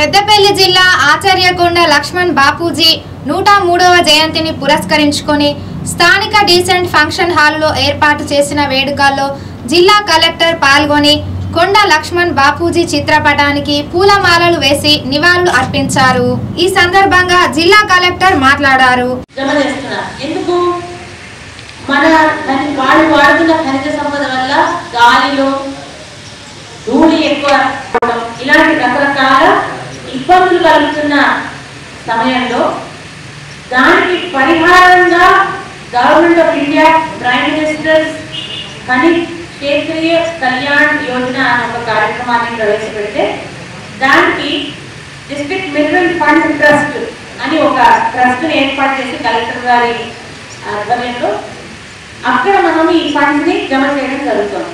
పెద్దపల్లి జిల్లా ఆచార్యకొండ లక్ష్మణ్ బాపూజీ నూట మూడవ జయంతిని పురస్కరించుకొని స్థానిక డీసెంట్ ఫంక్షన్ హాలులో ఏర్పాటు చేసిన వేడుకల్లో జిల్లా కలెక్టర్ పాల్గొని కొండ లక్ష్మణ్ బాపూజీ చిత్రపటానికి పూలమాలలు వేసి నివాళులు అర్పించారు ఈ సందర్భంగా జిల్లా కలెక్టర్ మాట్లాడారు జమ చేస్తున్నారు ఎందుకు మన దాని- వాళ్ళు వాడుతున్న ఖనిజ సంపద వల్ల గాలిలో ధూళి ఎక్కువ రావడం, ఇలాంటి రకరకాల ఇబ్బందులు కలుగుతున్న సమయంలో దానికి పరిహారంగా government of India prime minister Khani Kshetriya Kalyan Yojana అనే ఒక కార్యక్రమాన్ని ప్రవేశపెడితే దానికి డిస్ట్రిక్ట్ మినరల్ ఫండ్ ట్రస్ట్ అని ఒక ట్రస్ట్ ఏర్పాటు చేసి కలెక్టర్ గారి ఆధ్వర్యంలో అక్కడ మనం ఈ ఫండ్స్ ని జమ చేయడం జరుగుతుంది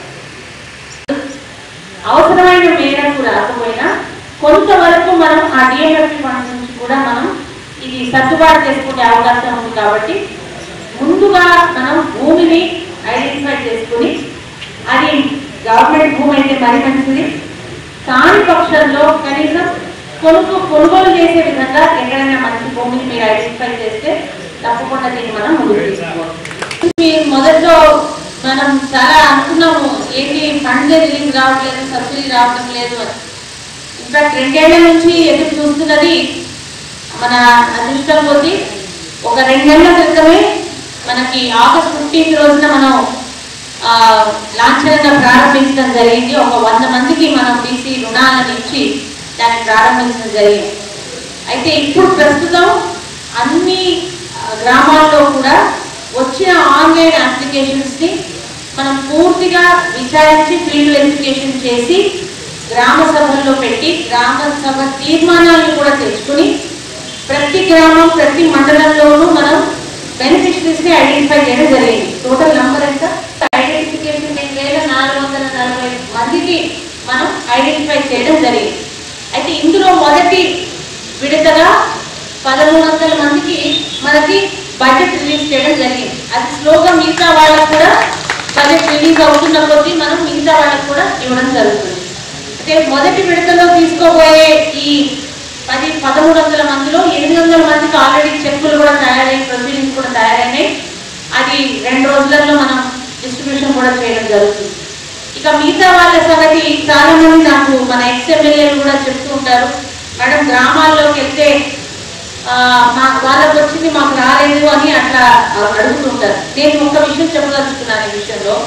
అవసరమైన మేరకు రాకపోయినా కొంతవరకు మనం ఆ డిఎంఎఫ్ ఫండ్స్ నుంచి కూడా మనం ఇది సర్దుబాటు చేసుకునే అవకాశం ఉంది కాబట్టి ముందుగా మనం భూమిని ఐడెంటిఫై చేసుకుని అది గవర్నమెంట్ భూమి అయితే మరి మంచిది కాని పక్షంలో కనీసం కొనుగో కొనుగోలు చేసే విధంగా ఎక్కడైనా మంచి భూమిని మీరు ఐడెంటిఫై చేస్తే తప్పకుండా దీన్ని మనం ముందుకు తీసుకోవాలి మీరు మొదట్లో మనం చాలా అనుకున్నాము ఏంటి ఫండ్ రిలీజ్ రావట్లేదు సబ్సిడీ రావడం లేదు అని ఇన్ఫాక్ట్ రెండేళ్ల నుంచి ఎదురు చూస్తున్నది మన అదృష్టం కొద్ది ఒక రెండేళ్ల క్రితమే మనకి ఆగస్ట్ ఫిఫ్టీన్త్ రోజున మనం ఆ, లాంఛనంగా ప్రారంభించడం జరిగింది ఒక వంద మందికి మనం బీసీ రుణాలను ఇచ్చి దాన్ని ప్రారంభించడం జరిగింది అయితే ఇప్పుడు ప్రస్తుతం అన్ని ఆ, గ్రామాల్లో కూడా వచ్చిన ఆన్లైన్ అప్లికేషన్స్ ని మనం పూర్తిగా విచారించి ఫీల్డ్ వెరిఫికేషన్ చేసి గ్రామ సభల్లో పెట్టి గ్రామ సభ తీర్మానాలను కూడా తెచ్చుకుని ప్రతి గ్రామం ప్రతి మండలంలోనూ మనం బెనిఫిషరీస్ ని ఐడెంటిఫై చేయడం జరిగింది టోటల్ నంబర్ ఎంత ఐడెంటిఫికేషన్ రెండు వేల నాలుగు వందల నలభై మందికి మనం ఐడెంటిఫై చేయడం జరిగింది అయితే ఇందులో మొదటి విడతగా పదమూడు వందల మందికి మనకి బడ్జెట్ రిలీజ్ చేయడం జరిగింది అది స్లోగా మిగతా వాళ్ళకు కూడా బడ్జెట్ రిలీజ్ అవుతున్న కొద్దీ మనం మిగతా వాళ్ళకు కూడా ఇవ్వడం జరుగుతుంది అయితే మొదటి విడతలో తీసుకోబోయే ఈ పది పదమూడు వందల మందిలో ఎనిమిది వందల మందికి ఆల్రెడీ చెక్కులు కూడా తయారై ప్రొసీడింగ్స్ కూడా తయారైనాయి అది రెండు రోజులలో మనం డిస్ట్రిబ్యూషన్ కూడా చేయడం జరుగుతుంది ఇక మిగతా వాళ్ళ సంగతి చాలా మంది నాకు మన ఎక్స్ ఎమ్మెల్యేలు కూడా చెప్తూ ఉంటారు మేడం గ్రామాల్లోకి వెళ్తే ఆ, మా వాళ్ళకి వచ్చింది మాకు రాలేదు అని అట్లా అడుగుతుంటారు నేను ఒక విషయం చెప్పదలుచుకున్నాను ఈ విషయంలో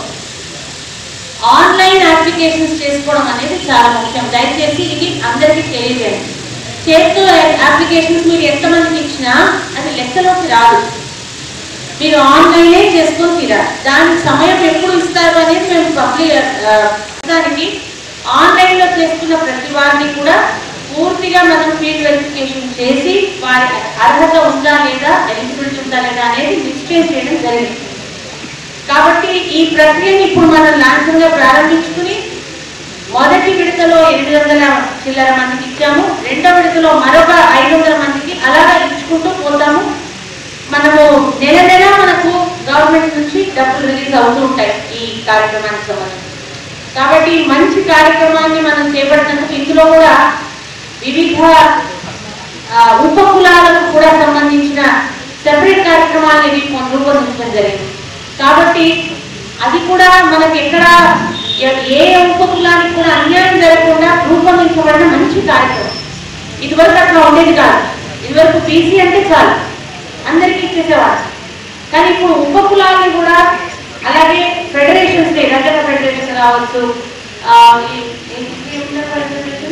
ఆన్లైన్ అప్లికేషన్స్ చేసుకోవడం అనేది చాలా ముఖ్యం దయచేసి ఇది అందరికీ తెలియజేయండి చేతితో అప్లికేషన్స్ మీరు ఎంతమందికి ఇచ్చినా అది లెక్కలోకి రాదు మీరు ఆన్లైనే చేసుకొని తీరాలి దానికి సమయం ఎప్పుడు ఇస్తారు అనేది మేము పబ్లిక్ దానికి ఆన్లైన్లో చేసుకున్న ప్రతి వారిని కూడా పూర్తిగా మనం ఫీల్డ్ వెరిఫికేషన్ చేసి వారి అర్హత ఉందా లేదా ఎలిజిబిలిటీ ఉందా లేదా అనేది నిశ్చయం చేయడం జరిగింది కాబట్టి ఈ ప్రక్రియని ఇప్పుడు మనం లాంఛనంగా ప్రారంభించుకుని మొదటి విడతలో ఎనిమిది వందల చిల్లర మందికి ఇచ్చాము రెండో విడతలో మరొక ఐదు వందల మందికి అలాగా ఇచ్చుకుంటూ పోతాము మనము నెల నెల మనకు గవర్నమెంట్ నుంచి డబ్బులు రిలీజ్ అవుతూ ఉంటాయి ఈ కార్యక్రమానికి సంబంధించి కాబట్టి ఈ మంచి కార్యక్రమాన్ని మనం చేపట్టినందుకు ఇందులో కూడా వివిధ ఆ, ఉపకులాలకు కూడా సంబంధించిన సెపరేట్ కార్యక్రమాలను ఇది రూపొందించడం జరిగింది కాబట్టి అది కూడా మనకి ఎక్కడ ఎ- ఏ ఉపకులానికి కూడా అన్యాయం జరగకుండా రూపొందించబడిన మంచి కార్యక్రమం ఇదివరకు అట్లా ఉండేది కాదు ఇదివరకు బీసీ అంటే చాలు అందరికీ ఇచ్చేసేవారు కానీ ఇప్పుడు ఉపకులాన్ని కూడా అలాగే ఫెడరేషన్స్ రజక ఫెడరేషన్ కావచ్చు ఆ, ఈ- ఈ- ఈ ఉన్న ఫెడరేషన్?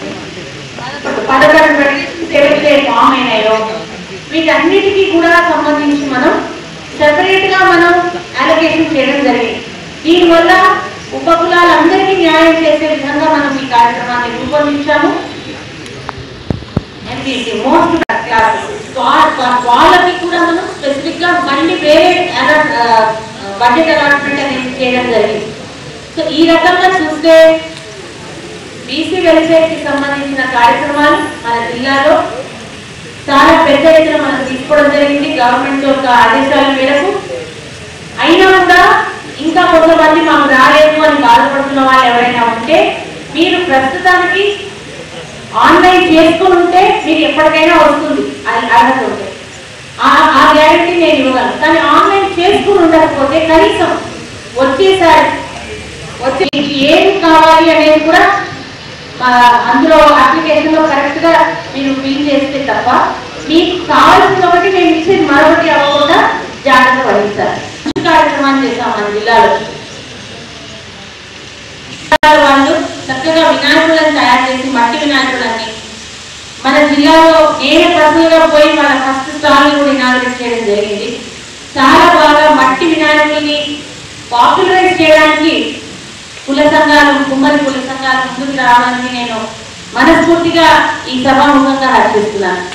పదకొండు ఫెడరేషన్స్ ఏవైతే ఫామ్ అయినాయో వీటన్నిటికీ కూడా సంబంధించి మనం సెపరేట్ గా మనం అలొకేషన్ చేయడం జరిగింది దీనివల్ల ఉపకులాలందరికీ న్యాయం చేసే విధంగా మనం ఈ కార్యక్రమాన్ని రూపొందించాము ఎంపీసీ మోస్ట్ క్లాసెస్ వాళ్ళకి కూడా మనం స్పెసిఫిక్ గా మళ్ళీ వేరే బడ్జెట్ అలాట్మెంట్ అనేది చేయడం జరిగింది సో ఈ రకంగా చూస్తే బీసీ వెల్ఫేర్ కి సంబంధించిన కార్యక్రమాలు మన జిల్లాలో చాలా పెద్ద ఎత్తున మనం తీసుకోవడం జరిగింది గవర్నమెంట్ యొక్క ఆదేశాల మేరకు అయినా కూడా ఇంకా కొంతమంది మాకు రాలేదు అని బాధపడుతున్న వాళ్ళు ఎవరైనా ఉంటే మీరు ప్రస్తుతానికి ఆన్లైన్ చేసుకుని ఉంటే మీకు ఎప్పటికైనా వస్తుంది అది అర్హత ఉంటే ఆ- ఆ గ్యారంటీ నేను ఇవ్వగలను కానీ ఆన్లైన్ చేసుకుని ఉండకపోతే కనీసం వచ్చేసారి వచ్చి మీకు ఏం కావాలి అనేది కూడా ఆ, అందులో అప్లికేషన్ లో కరెక్ట్ గా మీరు ఫిల్ చేస్తే తప్ప మీకు కావాల్సిన ఒకటి మేము ఇచ్చేది మరొకటి అవ్వకుండా జాగ్రత్త వహిస్తారు మంచి కార్యక్రమాన్ని చేస్తాం మన జిల్లాలో వాళ్ళు చక్కగా వినాయకులను తయారు చేసి మట్టి వినాయకులన్నీ మన జిల్లాలో నేనే పర్సనల్ గా పోయి మన ఫస్ట్ స్టాల్ కూడా ఇనాగ్రేట్ చేయడం జరిగింది చాలా బాగా మట్టి వినాయకుల్ని పాపులరైజ్ చేయడానికి కుల సంఘాలు కుమ్మరి కుల సంఘాలు ముందుకు రావడానికి నేను మనస్ఫూర్తిగా ఈ సభాముఖంగా హర్షిస్తున్నాను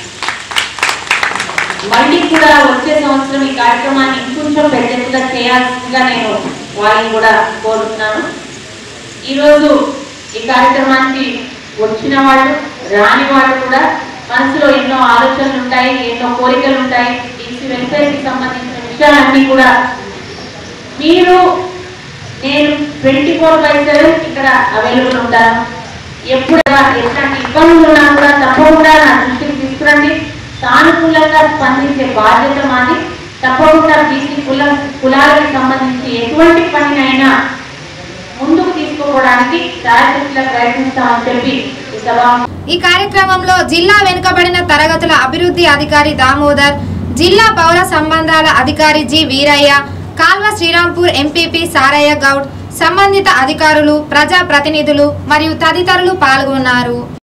మళ్ళీ కూడా వచ్చే సంవత్సరం ఈ కార్యక్రమాన్ని ఇంకొంచెం పెద్దగా చేయాల్సిందిగా నేను వారిని కూడా కోరుతున్నాను ఈరోజు ఈ కార్యక్రమానికి వచ్చిన వాళ్ళు రాని వాళ్ళు కూడా మనసులో ఎన్నో ఆలోచనలు ఉంటాయి ఎన్నో కోరికలు ఉంటాయి బీసీ వెల్ఫేర్కి సంబంధించిన విషయాలన్నీ కూడా మీరు నేను ట్వంటీ ఫోర్ బై సెవెన్ ఇక్కడ అవైలబుల్ ఉంటాను ఎప్పుడు ఎట్లాంటి ఇబ్బందులు ఉన్నా కూడా తప్పకుండా నా దృష్టికి తీసుకురండి సానుకూలంగా స్పందించే బాధ్యత మాది తప్పకుండా బీసీ కుల కులాలకు సంబంధించి ఎటువంటి పనినైనా ముందుకు తీసుకుపోవడానికి శాయశక్తిగా ప్రయత్నిస్తామని చెప్పి ఈ సభ ఈ కార్యక్రమంలో జిల్లా వెనుకబడిన తరగతుల అభివృద్ధి అధికారి దామోదర్ జిల్లా పౌర సంబంధాల అధికారి జి వీరయ్య కాల్వ శ్రీరాంపూర్ ఎంపీపీ సారయ్య గౌడ్ సంబంధిత అధికారులు ప్రజా ప్రతినిధులు మరియు తదితరులు పాల్గొన్నారు